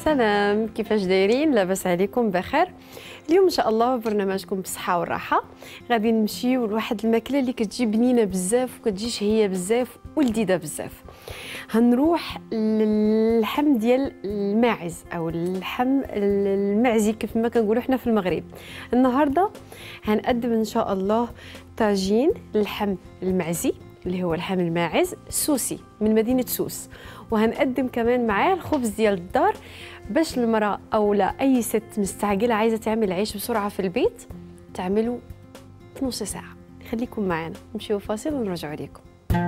سلام كيفاش دايرين لاباس عليكم بخير اليوم ان شاء الله برنامجكم بالصحه والراحه غادي نمشيو لواحد الماكله اللي كتجي بنينه بزاف وكتجي شهيه بزاف ولذيذه بزاف هنروح للحم ديال الماعز او اللحم المعزي كيف ما كنقولوا احنا في المغرب النهارده هنقدم ان شاء الله طاجين اللحم المعزي اللي هو اللحم الماعز سوسي من مدينه سوس وهنقدم كمان معاه الخبز ديال الدار باش المراه او لا اي ست مستعجله عايزه تعمل عيش بسرعه في البيت تعمله في نص ساعه خليكم معنا نمشيو فاصل ونرجعوا لكم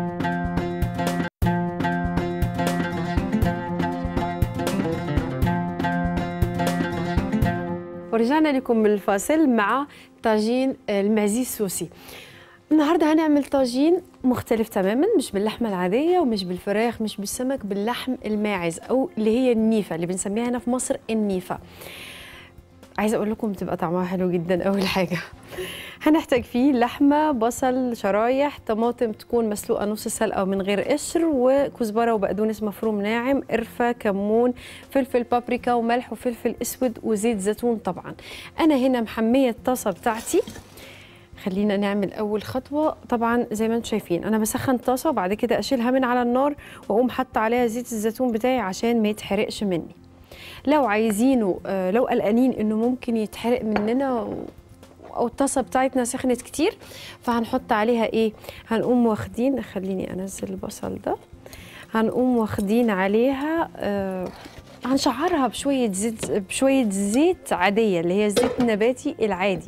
ورجعنا لكم من الفاصل مع طاجين المعزي السوسي النهارده هنعمل طاجين مختلف تماما مش باللحمه العاديه ومش بالفراخ مش بالسمك باللحم الماعز او اللي هي النيفه اللي بنسميها هنا في مصر النيفه عايزه اقول لكم بتبقى طعمها حلو جدا اول حاجه هنحتاج فيه لحمه بصل شرايح طماطم تكون مسلوقه نص سلقه من غير قشر وكزبره وبقدونس مفروم ناعم قرفه كمون فلفل بابريكا وملح وفلفل اسود وزيت زيتون طبعا انا هنا محميه الطاسه بتاعتي خلينا نعمل اول خطوه طبعا زي ما انتم شايفين انا بسخن طاسه وبعد كده اشيلها من على النار واقوم حاطه عليها زيت الزيتون بتاعي عشان ما يتحرقش مني لو عايزينه لو قلقانين انه ممكن يتحرق مننا او الطاسه بتاعتنا سخنت كتير فهنحط عليها ايه هنقوم واخدين خليني انزل البصل ده هنقوم واخدين عليها آه هنشعرها بشويه زيت بشويه زيت عاديه اللي هي الزيت النباتي العادي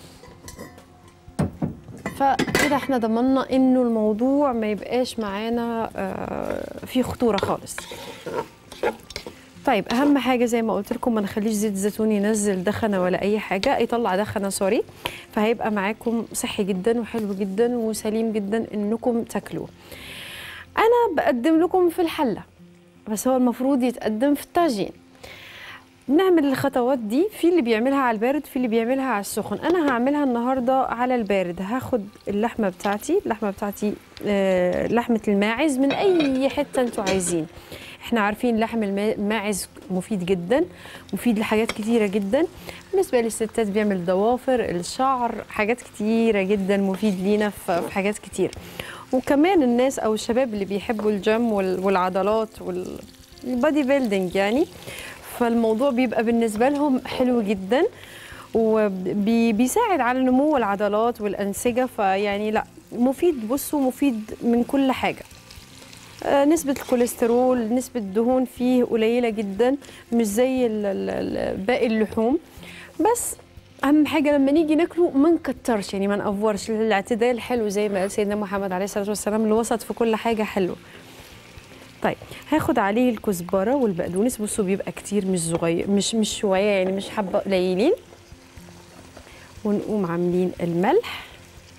فكده احنا ضمننا انه الموضوع ما يبقاش معانا آه فيه خطوره خالص طيب اهم حاجه زي ما قلت لكم ما نخليش زيت الزيتون ينزل دخنه ولا اي حاجه يطلع دخنه سوري فهيبقى معاكم صحي جدا وحلو جدا وسليم جدا انكم تاكلوه انا بقدم لكم في الحله بس هو المفروض يتقدم في الطاجين بنعمل الخطوات دي في اللي بيعملها على البارد في اللي بيعملها على السخن انا هعملها النهارده على البارد هاخد اللحمه بتاعتي اللحمه بتاعتي آه لحمه الماعز من اي حته انتوا عايزين احنا عارفين لحم الماعز مفيد جدا مفيد لحاجات كتيرة جدا بالنسبة للستات بيعمل ضوافر الشعر حاجات كتيرة جدا مفيد لينا في حاجات كتير وكمان الناس او الشباب اللي بيحبوا الجيم والعضلات والبادي بيلدينج يعني فالموضوع بيبقى بالنسبة لهم حلو جدا وبيساعد على نمو العضلات والأنسجة فيعني لا مفيد بصوا مفيد من كل حاجة نسبة الكوليسترول نسبة الدهون فيه قليلة جدا مش زي باقي اللحوم بس أهم حاجة لما نيجي ناكله ما نكترش يعني ما نأفورش الاعتدال حلو زي ما قال سيدنا محمد عليه الصلاة والسلام الوسط في كل حاجة حلو طيب هاخد عليه الكزبره والبقدونس بصوا بيبقى كتير مش صغير مش مش شويه يعني مش حبه قليلين ونقوم عاملين الملح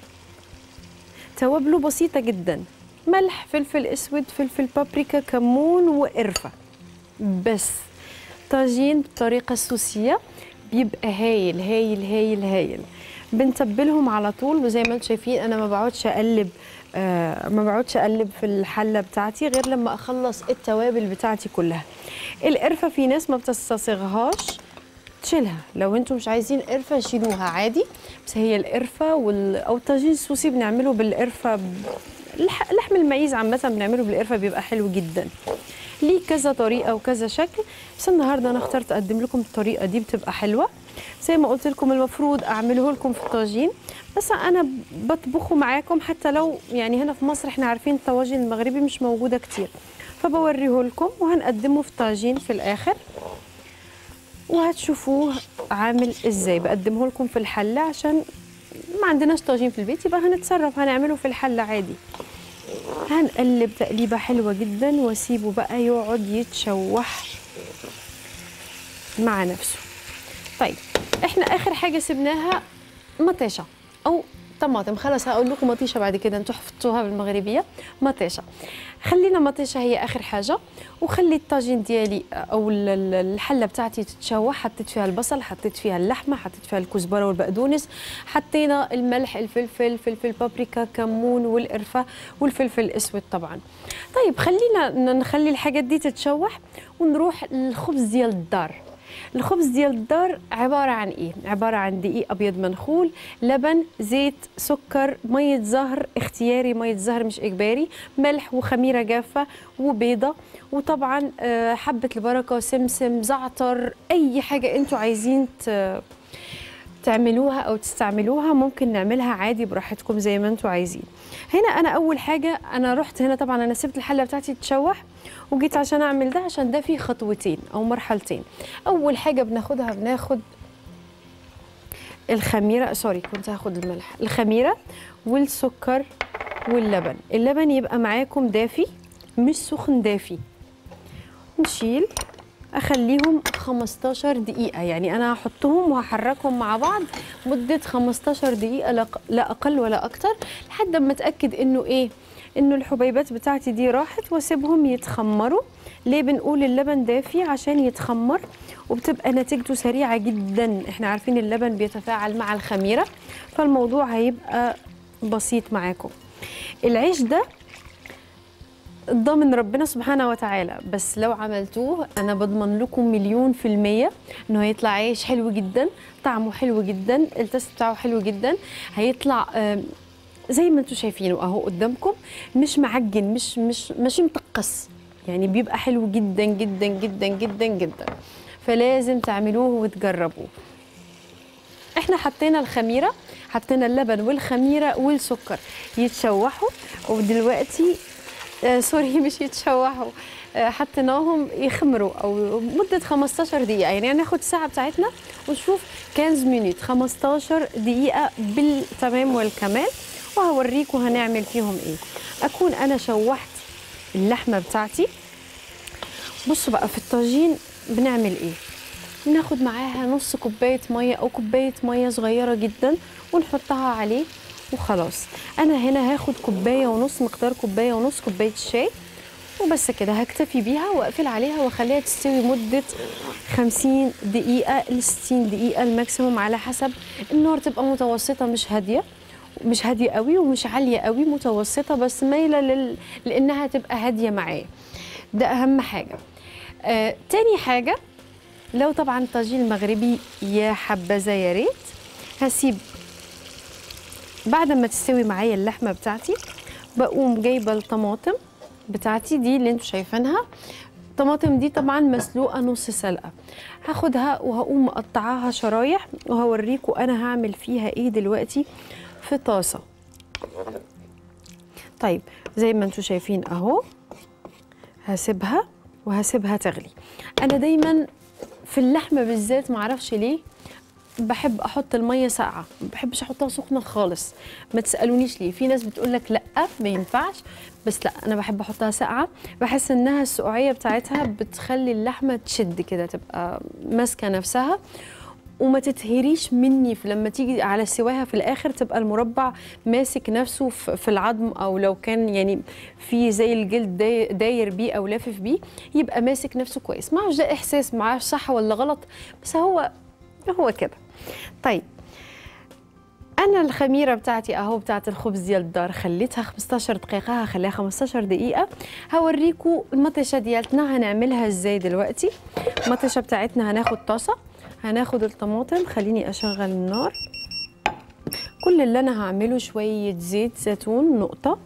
توابله بسيطه جدا ملح فلفل اسود فلفل بابريكا كمون وقرفه بس طاجين بالطريقه السوسيه بيبقى هايل هايل هايل هايل بنتبلهم على طول وزي ما انتم شايفين انا ما بقعدش اقلب آه ما بقعدش اقلب في الحله بتاعتي غير لما اخلص التوابل بتاعتي كلها القرفه في ناس ما بتستصغهاش تشيلها لو انتم مش عايزين قرفه شيلوها عادي بس هي القرفه وال... او الطاجين السوسي بنعمله بالقرفه ب... لحم المعيز عامه بنعمله بالقرفه بيبقى حلو جدا ليه كذا طريقه وكذا شكل بس النهارده انا اخترت اقدم لكم الطريقه دي بتبقى حلوه زي ما قلت لكم المفروض اعمله لكم في الطاجين بس انا بطبخه معاكم حتى لو يعني هنا في مصر احنا عارفين الطواجن المغربي مش موجوده كتير فبوريه لكم وهنقدمه في طاجين في الاخر وهتشوفوه عامل ازاي بقدمه لكم في الحله عشان ما عندناش طاجين في البيت يبقى هنتصرف هنعمله في الحله عادي هنقلب تقليبه حلوه جدا واسيبه بقى يقعد يتشوح مع نفسه طيب احنا اخر حاجه سبناها مطيشه او طماطم خلاص هقول لكم مطيشه بعد كده انتوا حفظتوها بالمغربيه مطيشه خلينا مطيشه هي اخر حاجه وخلي الطاجين ديالي او ال- ال- الحله بتاعتي تتشوح حطيت فيها البصل حطيت فيها اللحمه حطيت فيها الكزبره والبقدونس حطينا الملح الفلفل فلفل بابريكا كمون والقرفه والفلفل الاسود طبعا طيب خلينا ن- نخلي الحاجات دي تتشوح ونروح للخبز ديال الدار الخبز ديال الدار عبارة عن إيه؟ عبارة عن دقيق أبيض منخول لبن زيت سكر مية زهر اختياري مية زهر مش إجباري ملح وخميرة جافة وبيضة وطبعا آه، حبة البركة سمسم زعتر أي حاجة أنتوا عايزين ت- تعملوها او تستعملوها ممكن نعملها عادي براحتكم زي ما انتوا عايزين هنا انا اول حاجه انا رحت هنا طبعا انا سبت الحله بتاعتي تتشوح وجيت عشان اعمل ده عشان ده فيه خطوتين او مرحلتين اول حاجه بناخدها بناخد الخميره سوري كنت هاخد الملح الخميره والسكر واللبن اللبن يبقى معاكم دافي مش سخن دافي نشيل اخليهم 15 دقيقه يعني انا هحطهم وهحركهم مع بعض مده 15 دقيقه لا أق- لا اقل ولا اكتر لحد ما اتاكد انه ايه انه الحبيبات بتاعتي دي راحت واسيبهم يتخمروا ليه بنقول اللبن دافي عشان يتخمر وبتبقى نتيجته سريعه جدا احنا عارفين اللبن بيتفاعل مع الخميره فالموضوع هيبقى بسيط معاكم العيش ده ضامن ربنا سبحانه وتعالى بس لو عملتوه انا بضمن لكم مليون في المية انه هيطلع عيش حلو جدا طعمه حلو جدا التست بتاعه حلو جدا هيطلع آم، زي ما انتم شايفينه اهو قدامكم مش معجن مش مش مش مطقس يعني بيبقى حلو جدا جدا جدا جدا جدا فلازم تعملوه وتجربوه احنا حطينا الخميره حطينا اللبن والخميره والسكر يتشوحوا ودلوقتي آه سوري مش يتشوحوا آه حطيناهم يخمروا او مده 15 دقيقه يعني هناخد الساعه بتاعتنا ونشوف 15 مينيت 15 دقيقه بالتمام والكمال وهوريكم هنعمل فيهم ايه اكون انا شوحت اللحمه بتاعتي بصوا بقى في الطاجين بنعمل ايه بناخد معاها نص كوبايه ميه او كوبايه ميه صغيره جدا ونحطها عليه وخلاص انا هنا هاخد كوبايه ونص مقدار كوبايه ونص كوبايه الشاي وبس كده هكتفي بيها واقفل عليها واخليها تستوي مده 50 دقيقه ل 60 دقيقه الماكسيموم على حسب النار تبقى متوسطه مش هاديه مش هاديه قوي ومش عاليه قوي متوسطه بس مايله لل... لانها تبقى هاديه معايا ده اهم حاجه آه، تاني حاجه لو طبعا طاجين مغربي يا حبذا يا ريت هسيب بعد ما تستوي معايا اللحمه بتاعتي بقوم جايبه الطماطم بتاعتي دي اللي انتوا شايفينها الطماطم دي طبعا مسلوقه نص سلقه هاخدها وهقوم مقطعاها شرايح وهوريكم انا هعمل فيها ايه دلوقتي في طاسه طيب زي ما انتوا شايفين اهو هسيبها وهسيبها تغلي انا دايما في اللحمه بالذات معرفش ليه بحب احط الميه ساقعه ما بحبش احطها سخنه خالص ما تسالونيش ليه في ناس بتقول لك لا ما ينفعش بس لا انا بحب احطها ساقعه بحس انها السقوعيه بتاعتها بتخلي اللحمه تشد كده تبقى ماسكه نفسها وما تتهريش مني في لما تيجي على سواها في الاخر تبقى المربع ماسك نفسه في في العظم او لو كان يعني في زي الجلد داي- داير بيه او لافف بيه يبقى ماسك نفسه كويس ما ده احساس معاه صح ولا غلط بس هو هو كده طيب انا الخميره بتاعتي اهو بتاعت الخبز ديال الدار خليتها 15 دقيقه هخليها 15 دقيقه هوريكم المطيشه ديالتنا هنعملها ازاي دلوقتي المطيشه بتاعتنا هناخد طاسه هناخد الطماطم خليني اشغل النار كل اللي انا هعمله شويه زيت زيتون نقطه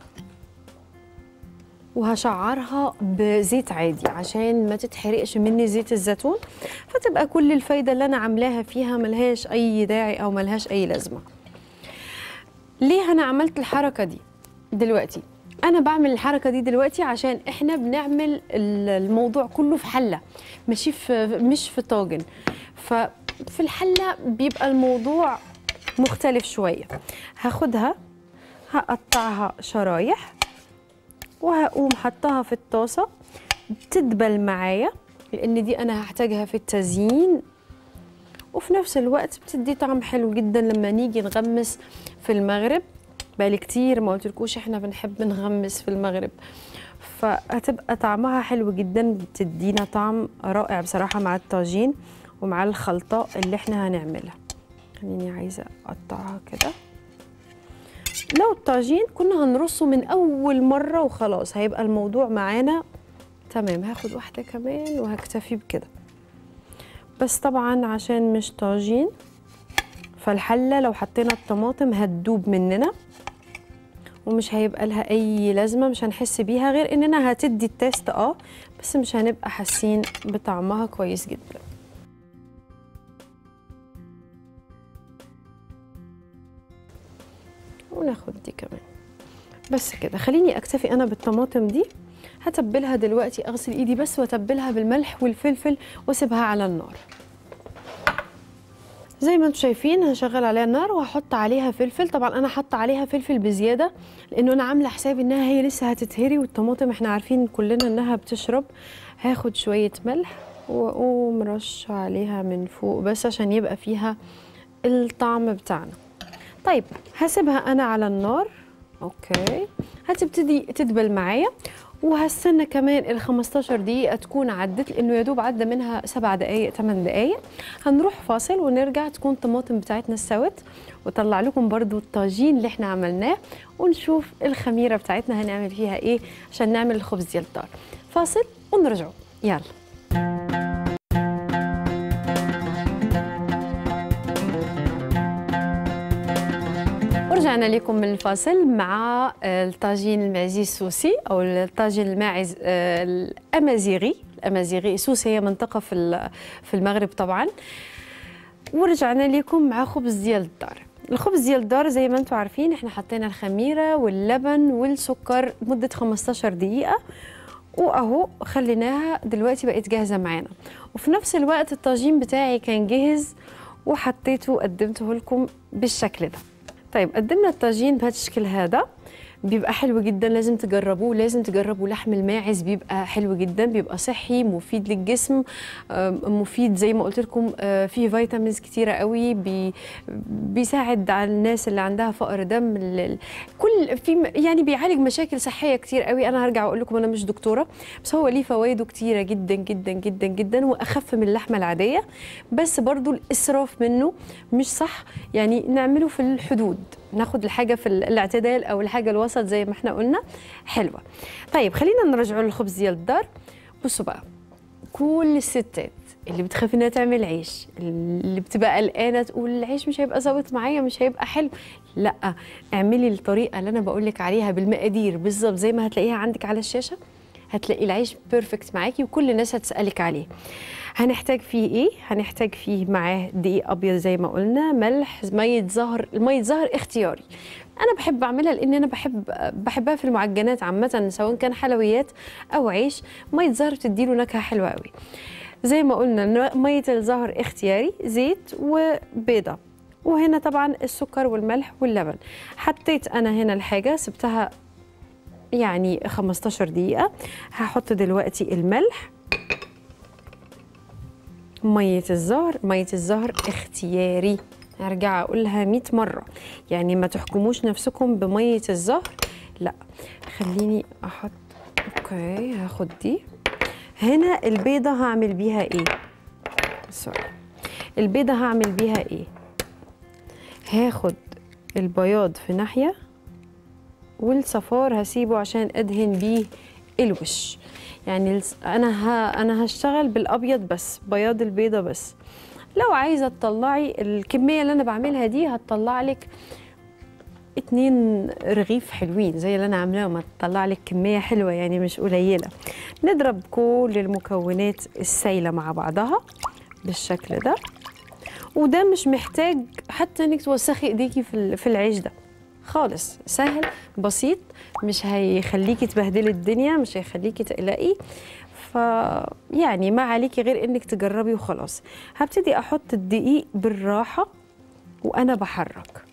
وهشعرها بزيت عادي عشان ما تتحرقش مني زيت الزيتون فتبقى كل الفايده اللي انا عاملاها فيها ملهاش اي داعي او ملهاش اي لازمه ليه انا عملت الحركه دي دلوقتي انا بعمل الحركه دي دلوقتي عشان احنا بنعمل ال- الموضوع كله في حله ماشي في مش في طاجن ففي الحله بيبقى الموضوع مختلف شويه هاخدها هقطعها شرايح وهقوم حطها في الطاسه تدبل معايا لان دي انا هحتاجها في التزيين وفي نفس الوقت بتدي طعم حلو جدا لما نيجي نغمس في المغرب بالي كتير ما قلتلكوش احنا بنحب نغمس في المغرب فهتبقى طعمها حلو جدا بتدينا طعم رائع بصراحة مع الطاجين ومع الخلطة اللي احنا هنعملها خليني عايزة اقطعها كده لو الطاجين كنا هنرصه من اول مرة وخلاص هيبقى الموضوع معانا تمام هاخد واحدة كمان وهكتفي بكده بس طبعا عشان مش طاجين فالحلة لو حطينا الطماطم هتدوب مننا ومش هيبقى لها اي لازمه مش هنحس بيها غير اننا هتدي التيست اه بس مش هنبقى حاسين بطعمها كويس جدا وناخد دي كمان بس كده خليني اكتفي انا بالطماطم دي هتبلها دلوقتي اغسل ايدي بس واتبلها بالملح والفلفل واسيبها على النار زي ما انتم شايفين هشغل عليها النار وهحط عليها فلفل طبعا انا حاطه عليها فلفل بزياده لانه انا عامله حسابي انها هي لسه هتتهري والطماطم احنا عارفين كلنا انها بتشرب هاخد شويه ملح واقوم رش عليها من فوق بس عشان يبقى فيها الطعم بتاعنا طيب هسيبها انا على النار اوكي هتبتدي تدبل معايا وهستنى كمان ال 15 دقيقة تكون عدت لأنه يا دوب عدى منها سبع دقايق 8 دقايق هنروح فاصل ونرجع تكون الطماطم بتاعتنا استوت وطلع لكم برضو الطاجين اللي احنا عملناه ونشوف الخميرة بتاعتنا هنعمل فيها ايه عشان نعمل الخبز ديال الدار فاصل ونرجعوا يلا ورجعنا لكم من الفاصل مع الطاجين المعزي السوسي او الطاجين الماعز الامازيغي الامازيغي سوس هي منطقه في في المغرب طبعا ورجعنا لكم مع خبز ديال الدار الخبز ديال الدار زي ما انتم عارفين احنا حطينا الخميره واللبن والسكر لمده 15 دقيقه واهو خليناها دلوقتي بقت جاهزه معانا وفي نفس الوقت الطاجين بتاعي كان جاهز وحطيته وقدمته لكم بالشكل ده طيب قدمنا الطاجين بهذا الشكل هذا بيبقى حلو جدا لازم تجربوه لازم تجربوا لحم الماعز بيبقى حلو جدا بيبقى صحي مفيد للجسم مفيد زي ما قلت لكم فيه فيتامينز كتيره قوي بي بيساعد على الناس اللي عندها فقر دم كل في يعني بيعالج مشاكل صحيه كتير قوي انا هرجع اقول لكم انا مش دكتوره بس هو ليه فوائده كتيره جدا جدا جدا جدا واخف من اللحمه العاديه بس برضو الاسراف منه مش صح يعني نعمله في الحدود ناخد الحاجة في الاعتدال أو الحاجة الوسط زي ما احنا قلنا حلوة طيب خلينا نرجعوا للخبز ديال الدار بصوا بقى كل الستات اللي بتخاف انها تعمل عيش اللي بتبقى قلقانه تقول العيش مش هيبقى ظابط معايا مش هيبقى حلو لا اعملي الطريقه اللي انا بقول لك عليها بالمقادير بالظبط زي ما هتلاقيها عندك على الشاشه هتلاقي العيش بيرفكت معاكي وكل الناس هتسالك عليه هنحتاج فيه ايه هنحتاج فيه معاه دقيق ابيض زي ما قلنا ملح ميه زهر الميه زهر اختياري انا بحب اعملها لان انا بحب بحبها في المعجنات عامه سواء كان حلويات او عيش ميه زهر بتديله نكهه حلوه قوي زي ما قلنا ميه الزهر اختياري زيت وبيضه وهنا طبعا السكر والملح واللبن حطيت انا هنا الحاجه سبتها يعني 15 دقيقه هحط دلوقتي الملح مية الزهر مية الزهر اختياري هرجع اقولها 100 مرة يعني ما تحكموش نفسكم بمية الزهر لا خليني احط اوكي هاخد دي هنا البيضة هعمل بيها ايه سوري البيضة هعمل بيها ايه هاخد البياض في ناحية والصفار هسيبه عشان ادهن بيه الوش يعني انا ها انا هشتغل بالابيض بس بياض البيضه بس لو عايزه تطلعي الكميه اللي انا بعملها دي هتطلع لك اتنين رغيف حلوين زي اللي انا عاملاهم هتطلع لك كميه حلوه يعني مش قليله نضرب كل المكونات السايله مع بعضها بالشكل ده وده مش محتاج حتى انك توسخي ايديكي في في العيش ده خالص سهل بسيط مش هيخليكي تبهدلي الدنيا مش هيخليكي تقلقي ف يعني ما عليكي غير انك تجربي وخلاص هبتدي احط الدقيق بالراحه وانا بحرك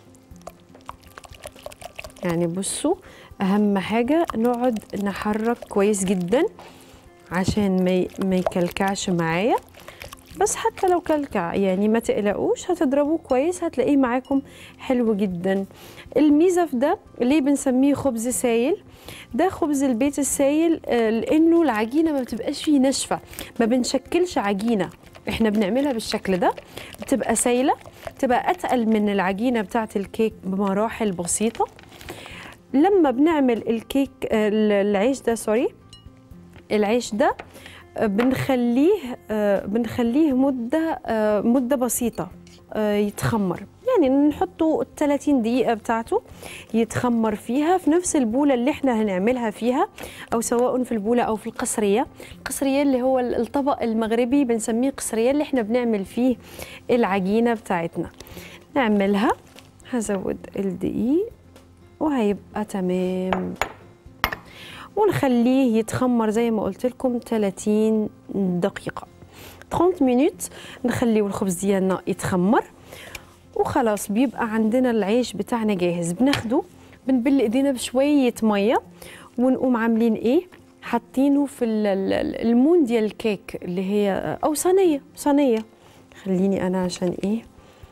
يعني بصوا اهم حاجه نقعد نحرك كويس جدا عشان ما ما يكلكعش معايا بس حتى لو كلكع يعني ما تقلقوش هتضربوه كويس هتلاقيه معاكم حلو جدا الميزه في ده ليه بنسميه خبز سايل ده خبز البيت السايل آه، لانه العجينه ما بتبقاش فيه ناشفه ما بنشكلش عجينه احنا بنعملها بالشكل ده بتبقى سايله بتبقى اتقل من العجينه بتاعه الكيك بمراحل بسيطه لما بنعمل الكيك آه، العيش ده سوري العيش ده آه، بنخليه آه، بنخليه مده آه، مده بسيطه آه، يتخمر يعني نحطه 30 دقيقة بتاعته يتخمر فيها في نفس البولة اللي احنا هنعملها فيها أو سواء في البولة أو في القصرية القصرية اللي هو الطبق المغربي بنسميه قصرية اللي احنا بنعمل فيه العجينة بتاعتنا نعملها هزود الدقيق وهيبقى تمام ونخليه يتخمر زي ما قلت لكم 30 دقيقة 30 مينوت نخليه الخبز ديالنا يتخمر وخلاص بيبقى عندنا العيش بتاعنا جاهز بناخده بنبل ايدينا بشويه ميه ونقوم عاملين ايه حاطينه في ال- ال- المون ديال الكيك اللي هي او صينيه صينيه خليني انا عشان ايه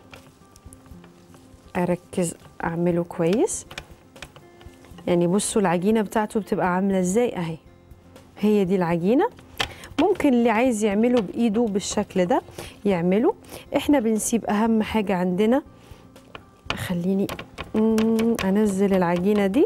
اركز اعمله كويس يعني بصوا العجينه بتاعته بتبقى عامله ازاي اهي هي دي العجينه ممكن اللي عايز يعمله بايده بالشكل ده يعمله احنا بنسيب اهم حاجه عندنا خليني مم، انزل العجينه دي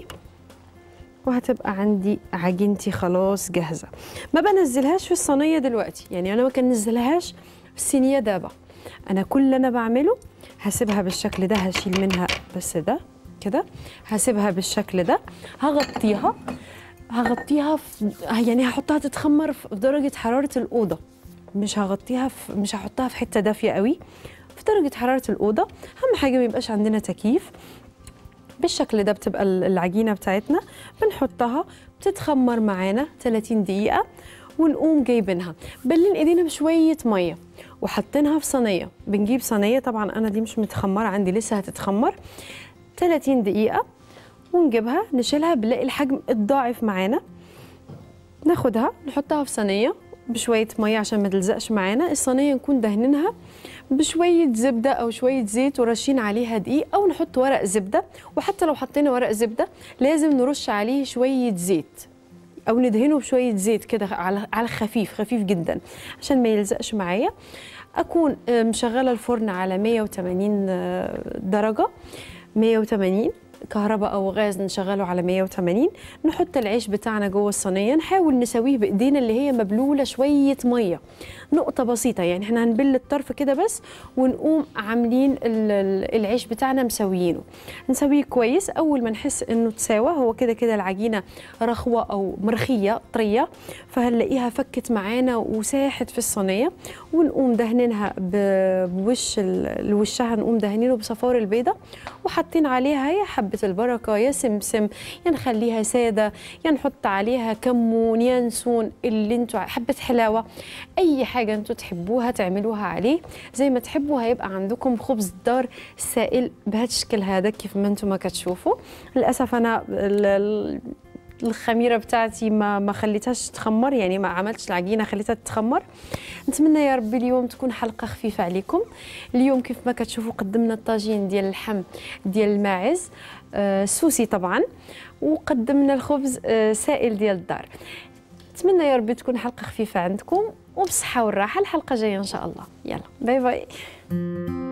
وهتبقى عندي عجينتي خلاص جاهزه ما بنزلهاش في الصينيه دلوقتي يعني انا ما بنزلهاش في الصينيه دابا انا كل اللي انا بعمله هسيبها بالشكل ده هشيل منها بس ده كده هسيبها بالشكل ده هغطيها هغطيها في يعني هحطها تتخمر في درجه حراره الاوضه مش هغطيها في مش هحطها في حته دافيه قوي في درجه حراره الاوضه اهم حاجه ما يبقاش عندنا تكييف بالشكل ده بتبقى ال- العجينه بتاعتنا بنحطها بتتخمر معانا 30 دقيقه ونقوم جايبينها بلين ايدينا بشويه ميه وحاطينها في صينيه بنجيب صينيه طبعا انا دي مش متخمره عندي لسه هتتخمر 30 دقيقه ونجيبها نشيلها بنلاقي الحجم اتضاعف معانا ناخدها نحطها في صينيه بشويه ميه عشان ما تلزقش معانا الصينيه نكون دهنينها بشويه زبده او شويه زيت ورشين عليها دقيق او نحط ورق زبده وحتى لو حطينا ورق زبده لازم نرش عليه شويه زيت او ندهنه بشويه زيت كده على على خفيف خفيف جدا عشان ما يلزقش معايا اكون آه، مشغله الفرن على 180 آه، درجه 180 كهرباء او غاز نشغله على 180 نحط العيش بتاعنا جوه الصينيه نحاول نسويه بايدينا اللي هي مبلوله شويه ميه نقطه بسيطه يعني احنا هنبل الطرف كده بس ونقوم عاملين ال- ال- العيش بتاعنا مسويينه نسويه كويس اول ما نحس انه تساوى هو كده كده العجينه رخوه او مرخيه طريه فهنلاقيها فكت معانا وساحت في الصينيه ونقوم دهنينها ب- بوش ال- وشها نقوم دهنينه بصفار البيضه وحاطين عليها يا حبه البركه يا سمسم يا نخليها ساده يا نحط عليها كمون يا نسون اللي انتوا ع- حبه حلاوه اي حاجه انتوا تحبوها تعملوها عليه زي ما تحبوا هيبقى عندكم خبز الدار سائل بهذا الشكل هذا كيف ما انتم ما كتشوفوا للاسف انا ال- ال- الخميره بتاعتي ما ما خليتهاش تخمر يعني ما عملتش العجينه خليتها تتخمر نتمنى يا ربي اليوم تكون حلقه خفيفه عليكم اليوم كيف ما كتشوفوا قدمنا الطاجين ديال اللحم ديال الماعز آه سوسي طبعا وقدمنا الخبز آه سائل ديال الدار نتمنى يا ربي تكون حلقه خفيفه عندكم وبصحه والراحه الحلقه جايه ان شاء الله يلا باي باي